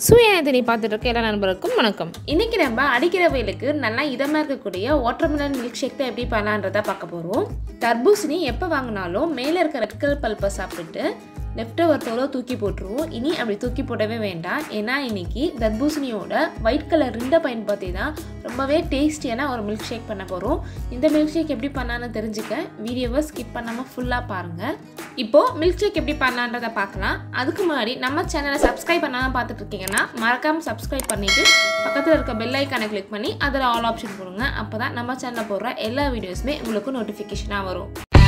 சுயநதினி பார்த்துட்டு இருக்க எல்லா நண்பருக்கும் வணக்கம் இன்றைக்கி நம்ம அடிக்கிற வெயிலுக்கு நல்லா இதமாக இருக்கக்கூடிய வாட்டர்மெலன் மில்க் ஷேக் தான் எப்படி பண்ணலான்றதை பார்க்க போகிறோம் தர்பூசணி எப்போ வாங்கினாலும் மேலே இருக்க ரெட் கலர் பல்ப்பை சாப்பிட்டுட்டு லெஃப்ட் ஓவர் தோலை தூக்கி போட்டுருவோம் இனி அப்படி தூக்கி போடவே வேண்டாம் ஏன்னா இன்னைக்கு தர்பூசணியோட ஒயிட் கலர் ரெண்டை பயன்படுத்தி தான் ரொம்பவே டேஸ்டியான ஒரு மில்க் ஷேக் பண்ண போகிறோம் இந்த மில்க் ஷேக் எப்படி பண்ணலான்னு தெரிஞ்சுக்க வீடியோவை ஸ்கிப் பண்ணாமல் ஃபுல்லாக பாருங்கள் இப்போது மில்க் ஷேக் எப்படி பண்ணலான்றதை பார்க்கலாம் அதுக்கு முன்னாடி நம்ம சேனலை சப்ஸ்கிரைப் பண்ணாமல் பார்த்துட்டு இருக்கீங்கன்னா மறக்காமல் சப்ஸ்கிரைப் பண்ணிவிட்டு பக்கத்தில் இருக்க பெல் ஐக்கானை கிளிக் பண்ணி அதில் ஆல் ஆப்ஷன் கொடுங்க அப்போ தான் நம்ம சேனலில் போடுற எல்லா வீடியோஸுமே உங்களுக்கு நோட்டிஃபிகேஷனாக வரும்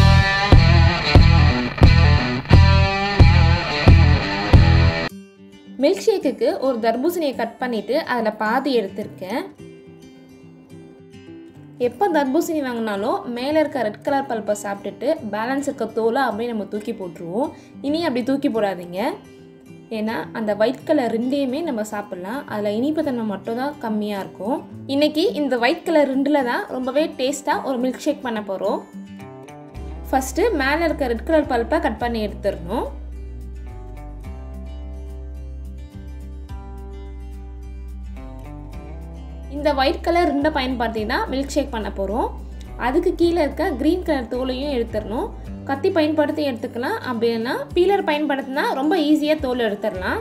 மில்க் ஷேக்குக்கு ஒரு தர்பூசணியை கட் பண்ணிவிட்டு அதில் பாதி எடுத்திருக்கேன் எப்போ தர்பூசணி வாங்கினாலும் மேலே இருக்க ரெட் கலர் பல்ப்பை சாப்பிட்டுட்டு பேலன்ஸ் இருக்க தோலை அப்படியே நம்ம தூக்கி போட்டுருவோம் இனி அப்படி தூக்கி போடாதீங்க ஏன்னா அந்த ஒயிட் கலர் ரெண்டையுமே நம்ம சாப்பிட்லாம் அதில் இனிப்புத்தன்மை மட்டும் தான் கம்மியாக இருக்கும் இன்றைக்கி இந்த ஒயிட் கலர் ரெண்டில் தான் ரொம்பவே டேஸ்ட்டாக ஒரு மில்க் ஷேக் பண்ண போகிறோம் ஃபஸ்ட்டு மேலே இருக்க ரெட் கலர் பல்ப்பை கட் பண்ணி எடுத்துடணும் இந்த ஒயிட் கலர் ரெண்டை பயன்படுத்தி தான் மில்க் ஷேக் பண்ண போகிறோம் அதுக்கு கீழே இருக்க க்ரீன் கலர் தோலையும் எடுத்துடணும் கத்தி பயன்படுத்தி எடுத்துக்கலாம் அப்படின்னா பீலர் பயன்படுத்தினா ரொம்ப ஈஸியாக தோல் எடுத்துடலாம்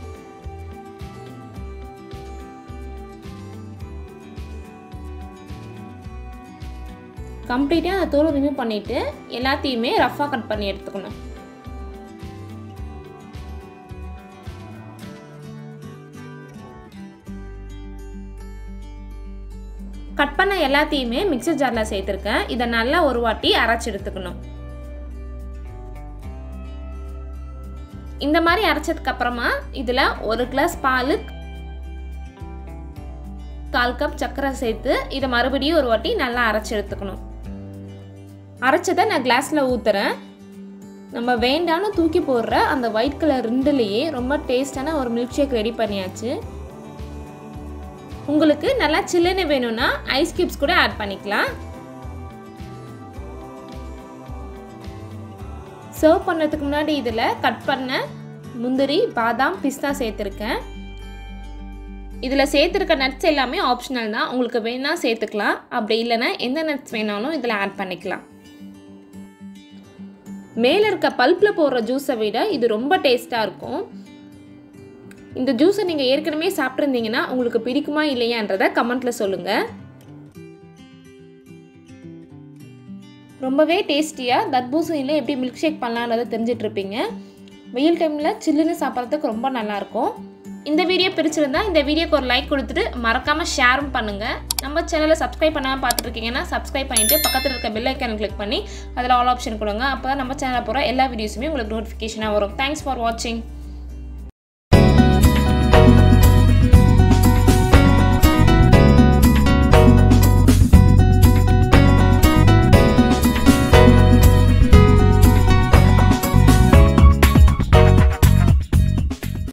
கம்ப்ளீட்டாக அந்த தோலை ரிமூவ் பண்ணிவிட்டு எல்லாத்தையுமே ரஃப்பாக கட் பண்ணி எடுத்துக்கணும் கட் பண்ண எல்லாத்தையுமே மிக்சர் ஜாரில் சேர்த்துருக்கேன் இதை நல்லா ஒரு வாட்டி அரைச்சி எடுத்துக்கணும் இந்த மாதிரி அரைச்சதுக்கு அப்புறமா இதில் ஒரு கிளாஸ் பால் கால் கப் சர்க்கரை சேர்த்து இதை மறுபடியும் ஒரு வாட்டி நல்லா அரைச்சி எடுத்துக்கணும் அரைச்சதை நான் கிளாஸில் ஊற்றுறேன் நம்ம வேண்டான்னு தூக்கி போடுற அந்த ஒயிட் கலர் ரெண்டுலேயே ரொம்ப டேஸ்டான ஒரு மில்க் ஷேக் ரெடி பண்ணியாச்சு உங்களுக்கு நல்லா சில்லுன்னு வேணும்னா ஐஸ் கியூப்ஸ் கூட ஆட் பண்ணிக்கலாம் சர்வ் பண்ணுறதுக்கு முன்னாடி இதில் கட் பண்ண முந்திரி பாதாம் பிஸ்தா சேர்த்துருக்கேன் இதில் சேர்த்துருக்க நட்ஸ் எல்லாமே ஆப்ஷனல் தான் உங்களுக்கு வேணால் சேர்த்துக்கலாம் அப்படி இல்லைன்னா எந்த நட்ஸ் வேணாலும் இதில் ஆட் பண்ணிக்கலாம் மேலே இருக்க பல்ப்பில் போடுற ஜூஸை விட இது ரொம்ப டேஸ்ட்டாக இருக்கும் இந்த ஜூஸை நீங்கள் ஏற்கனவே சாப்பிட்ருந்தீங்கன்னா உங்களுக்கு பிடிக்குமா இல்லையான்றதை கமெண்ட்டில் சொல்லுங்கள் ரொம்பவே டேஸ்டியாக தர்பூசணியில் எப்படி மில்க் ஷேக் பண்ணலான்றதை தெரிஞ்சிட்ருப்பீங்க வெயில் டைமில் சில்லுன்னு சாப்பிட்றதுக்கு ரொம்ப நல்லாயிருக்கும் இந்த வீடியோ பிடிச்சிருந்தா இந்த வீடியோக்கு ஒரு லைக் கொடுத்துட்டு மறக்காமல் ஷேரும் பண்ணுங்கள் நம்ம சேனலை சப்ஸ்கிரைப் பண்ணாமல் பார்த்துட்டு இருக்கீங்கன்னா சப்ஸ்கிரைப் பண்ணிவிட்டு பக்கத்தில் இருக்க பெல் ஐக்கானை கிளிக் பண்ணி அதில் ஆல் ஆப்ஷன் கொடுங்க அப்போ தான் நம்ம சேனலில் போகிற எல்லா வீடியோஸுமே உங்களுக்கு நோட்டிஃபிகேஷனாக வரும் தேங்க்ஸ் ஃபார் வாட்சிங்